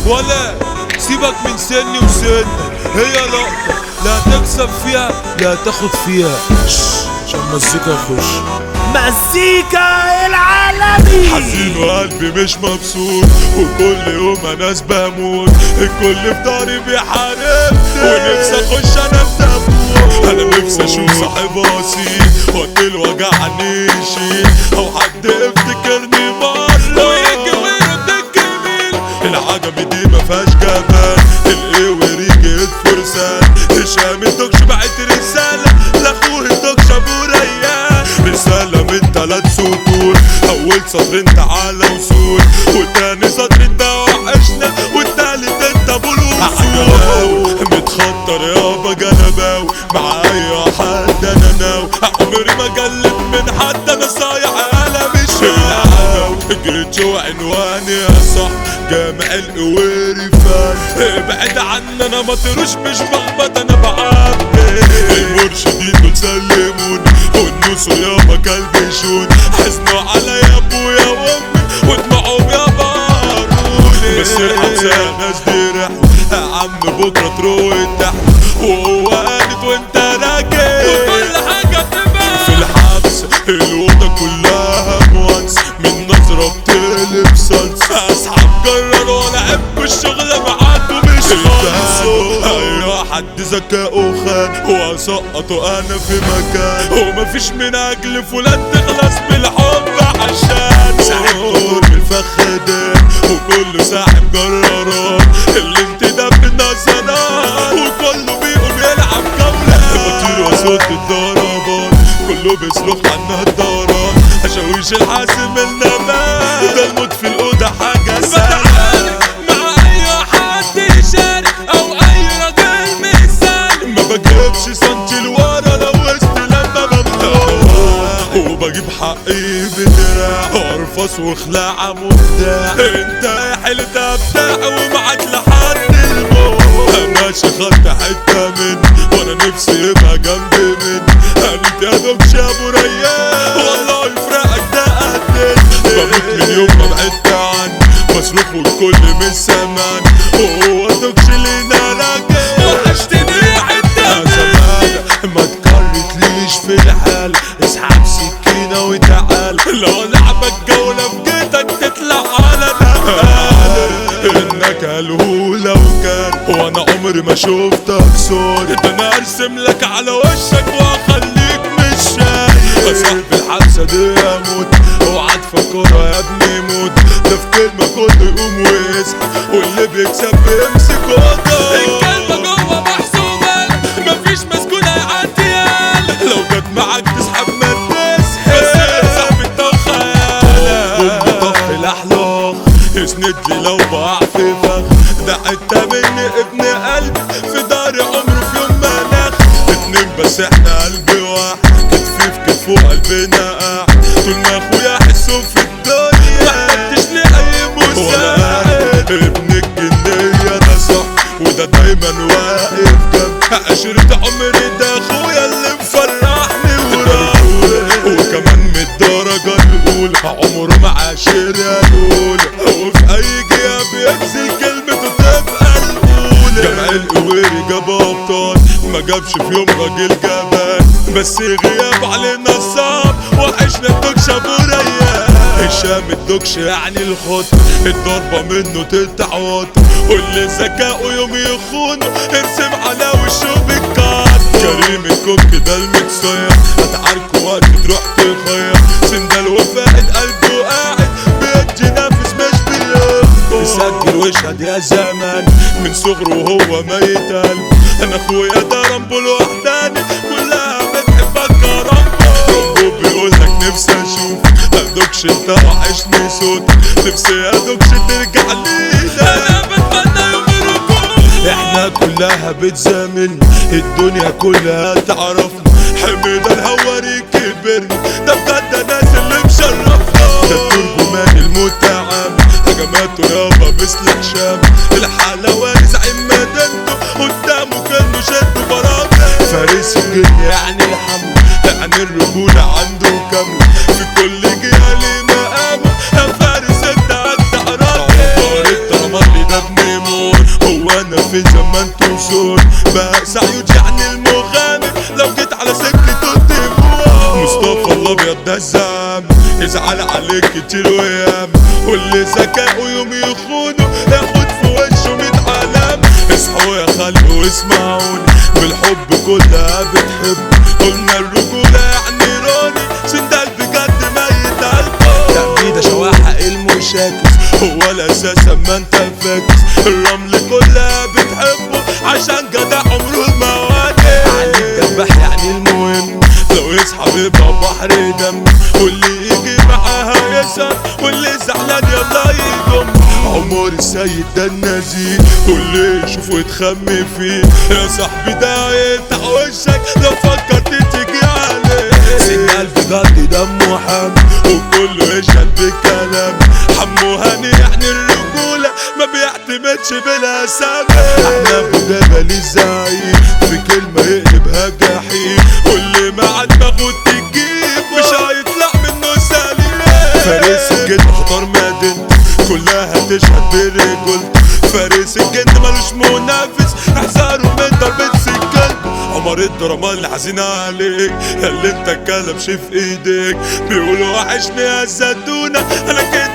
ولا سيبك من سني وسنك هي لقطة لا تكسب فيها لا تاخد فيها شش، عشان المزيكا يخش مزيكا العالمي حزين وقلبي مش مبسوط وكل يوم انا بموت الكل في داري بيحاربني ونفسي اخش انا في تابوت انا نفسي اشوف صاحب اصيل وقت الوجع عني يشيل او حد يفتكرني مرة ويجي ويرد الجميل العجمي دي ما فيهاش جبال القوي ريجي فرسان هشام الدكش بعت رسالة لاخوه الدكش ابو ريان رسالة من تلات سطور اول سطر انت على وصول وتاني سطر انت وحشنا والتالت انت ابو الوصول متخطر يابا جنباوي مع اي حد انا ناوي عمري ما جلت من حد انا صايع انا مش العدو جيت شو عنواني يا صح جامع القويري فان ابعد عني انا ما تروش مش بخبط انا بعبي المرشدين دول سلموني والنوس يابا كلب شون حزنوا عليا ابويا وامي ودمعهم يا باروني بس الحبسة ناس دي رحلة يا عم بكرة تروح تحت وهو قالت وانت راكب وكل حاجة تبقى في الحبس الأوضة كلها موانس من نظرة بتقلب صلصة أصحاب قرروا لعب الشغل معاكم مش خالص أيوة حد ذكاءه خان وأسقطه أنا في مكان ومفيش من أجل فلان تخلص بالحب عشان ساحب دور من الفخ ده وكله ساحب جرارات اللي انت ده بالنظرات وكله بيقوم يلعب جولة بطير وصوت الضربات كله بيصرخ عنها الدارات هشاويش الحاسم النبات ده الموت في الأوضة حاجة سهلة مع أي حد يشارك أو أي راجل مثال ما بجيبش سنتي لورا لو وسط لما بمدوح وبجيب حقي بدراع ارفص وخلاعة مفتاح انت يا حيلة بتاع ومعاك لحد الموت ماشي خدت حتة من وانا نفسي يبقى جنبي من انت يا دوبش يا ابو ريان والله يفرقك ده قد بموت من يوم ما بعدت عني بصرخ والكل من سمان وهو دوكش لينا راجل وحشتني حتة زمان ما تكرتليش في الحال اسحب سكينة وتعال لو لعبك جولة في جيتك تطلع على نقال انك هلهولة وكان وانا عمري ما شفتك صور ده انا ارسم لك على وشك واخليك مش شايف صاحب الحبسة دي اموت اوعى تفكرها يا ابني موت ده في كلمة كله يقوم ويصحى واللي بيكسب بيمسك وضع الكلمة جوه محسوبة مفيش مسكونة يعديها لو جت معاك تسحب ما تسحب صاحب التوخيل طف الاحلاق يسند لي لو بقع في فخ ده حتة مني ابن قلب في دار عمره في يوم ما نخ اتنين بس احنا قلب واحد كتفي في كتف وقلبنا قاعد طول ما اخويا احسه في الدنيا محتاجتش لاي مساعد ابن الجنية ده صح وده دايما واقف جنب عشرة عمري ده اخويا اللي مفرحني وراح وكمان من الدرجة الأولى عمره ما عاشر يا الأولى وفي أي جهة بينزل كلمته تبقى الأولى جمع القويري جاب أبطال ما جابش في يوم راجل جبان بس غياب علينا صعب وحشنا الدكش أبو ريان هشام الدكش يعني الخط الضربة منه تقطع وطن واللي ذكاؤه يوم يخونه ارسم على وشه بالكات كريم الكوك ده المكسير هتعاركوا وقت تروح تخير سندال وفاقد قلبه قاعد بيدي نفس مش بيخبط يسجل واشهد يا زمان من صغره وهو ميت قلب انا اخويا ده رامبو لوحداني كلها بتحبك يا رامبو رامبو بيقول لك نفسي اشوف ادوكش انت وحشني صوت نفسي ادوكش ترجع لينا انا بتمنى يوم الرجوع احنا كلها بتزاملنا الدنيا كلها تعرفنا حميدة الهواري كبرنا ده بجد الناس اللي مشرفنا ده الترجمان المتعامل هجماته يابا بسلك شام الحلواني زعيم مدينته قدامه كانه شد برامج فارس الجن يعني الحمل يعني الرجولة عنده كاملة في كل جهة ليه مقامه يا فارس انت انت راجل عمر التمر ده ابن في زمان توصل بقى سعيد يعني المغامر لو جيت على سكته تموت مصطفى الابيض ده الزعم يزعل عليك كتير ويام واللي ذكاءه يوم يخونه ياخد في وشه ميت علام اصحوا يا خلق واسمعوني بالحب كلها بتحب قلنا الرجولة يعني روني سندال بجد ميت قلبه تأبيدة شواحة المشاكس هو الأساس اما انت فاكس الرمل كلها بتحبه عشان جدع عمره ما واجه عليك دبح يعني المهم لو يسحب يبقى بحر دم واللي يجي معاها يسهر واللي زعلان يلا يضم عمر السيد ده النزيه واللي يشوفه يتخمي فيه يا صاحبي ده يفتح وشك لو فكرت تيجي عليه سن قلبي جد دمه حم وكله يشهد بالكلام حمو هاني يعني الرجولة ما بيعتمدش بالاسامي احنا ابو جبل الزعيم في كلمة يقلبها جحيم واللي مع دماغه تجيب مش هيطلع منه سليم فارس الجن خطر مدن كلها تشهد برجولته فارس الجن ملوش منافس احذروا من ضربة سكان عمر الدراما اللي حزين عليك يا اللي انت كلبش في ايديك بيقولوا وحشني يا زدونة انا كده